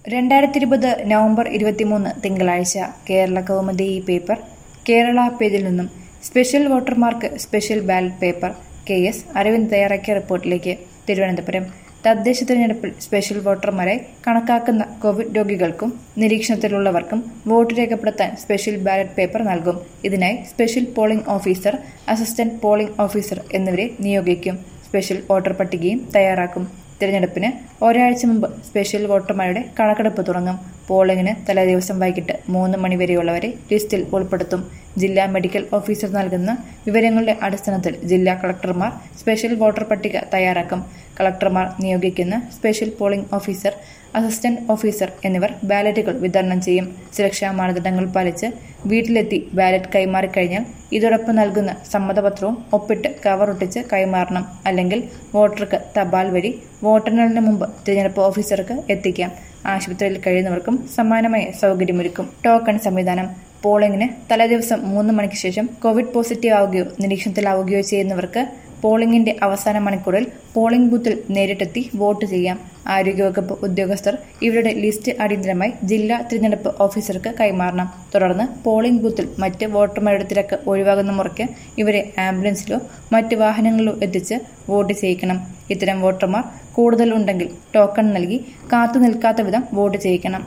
രണ്ടായിരത്തി ഇരുപത് നവംബർ ഇരുപത്തിമൂന്ന് തിങ്കളാഴ്ച കേരള കൗമുദി ഈ പേപ്പർ കേരള പേജിൽ നിന്നും സ്പെഷ്യൽ വോട്ടർമാർക്ക് special ballot paper K S Aravind തയ്യാറാക്കിയ റിപ്പോർട്ടിലേക്ക് തിരുവനന്തപുരം തദ്ദേശ തിരഞ്ഞെടുപ്പിൽ സ്പെഷ്യൽ വോട്ടർമാരെ കണക്കാക്കുന്ന കോവിഡ് രോഗികൾക്കും നിരീക്ഷണത്തിലുള്ളവർക്കും വോട്ട് രേഖപ്പെടുത്താൻ സ്പെഷ്യൽ ബാലറ്റ് പേപ്പർ നൽകും ഇതിനായി special polling officer assistant polling officer എന്നിവരെ നിയോഗിക്കും സ്പെഷ്യൽ വോട്ടർ പട്ടികയും തയ്യാറാക്കും തിരഞ്ഞെടുപ്പിന് ഒരാഴ്ച മുമ്പ് സ്പെഷ്യൽ വോട്ടർമാരുടെ കണക്കെടുപ്പ് തുടങ്ങും പോളിംഗിന് തലേദിവസം വൈകിട്ട് മൂന്ന് മണിവരെയുള്ളവരെ ലിസ്റ്റിൽ ഉൾപ്പെടുത്തും ജില്ലാ മെഡിക്കൽ ഓഫീസർ നൽകുന്ന വിവരങ്ങളുടെ അടിസ്ഥാനത്തിൽ ജില്ലാ കളക്ടർമാർ സ്പെഷ്യൽ വോട്ടർ പട്ടിക തയ്യാറാക്കും കളക്ടർമാർ നിയോഗിക്കുന്ന special polling officer assistant officer എന്നിവർ ബാലറ്റുകൾ വിതരണം ചെയ്യും സുരക്ഷാ മാനദണ്ഡങ്ങൾ പാലിച്ച് വീട്ടിലെത്തി ബാലറ്റ് കൈമാറിക്കഴിഞ്ഞാൽ ഇതോടൊപ്പം നൽകുന്ന സമ്മതപത്രവും ഒപ്പിട്ട് കവർ ഒട്ടിച്ച് കൈമാറണം അല്ലെങ്കിൽ വോട്ടർക്ക് തപാൽ വഴി വോട്ടെണ്ണലിന് മുമ്പ് തിരഞ്ഞെടുപ്പ് ഓഫീസർക്ക് എത്തിക്കാം ആശുപത്രിയിൽ കഴിയുന്നവർക്കും സമാനമായ സൗകര്യമൊരുക്കും ടോക്കൺ സംവിധാനം പോളിംഗിന് തലേദിവസം മൂന്ന് മണിക്ക് ശേഷം കോവിഡ് പോസിറ്റീവ് ആവുകയോ നിരീക്ഷണത്തിലാവുകയോ ചെയ്യുന്നവർക്ക് പോളിംഗിന്റെ അവസാന മണിക്കൂറിൽ പോളിംഗ് ബൂത്തിൽ നേരിട്ടെത്തി വോട്ട് ചെയ്യാം ആരോഗ്യവകുപ്പ് ഉദ്യോഗസ്ഥർ ഇവരുടെ ലിസ്റ്റ് അടിയന്തരമായി ജില്ലാ തിരഞ്ഞെടുപ്പ് ഓഫീസർക്ക് കൈമാറണം തുടർന്ന് പോളിംഗ് ബൂത്തിൽ മറ്റ് വോട്ടർമാരുടെ തിരക്ക് ഒഴിവാകുന്ന മുറയ്ക്ക് ഇവരെ ആംബുലൻസിലോ മറ്റ് വാഹനങ്ങളിലോ എത്തിച്ച് വോട്ട് ചെയ്യിക്കണം ഇത്തരം വോട്ടർമാർ കൂടുതൽ ഉണ്ടെങ്കിൽ ടോക്കൺ നൽകി കാത്തു നിൽക്കാത്ത വിധം വോട്ട് ചെയ്യിക്കണം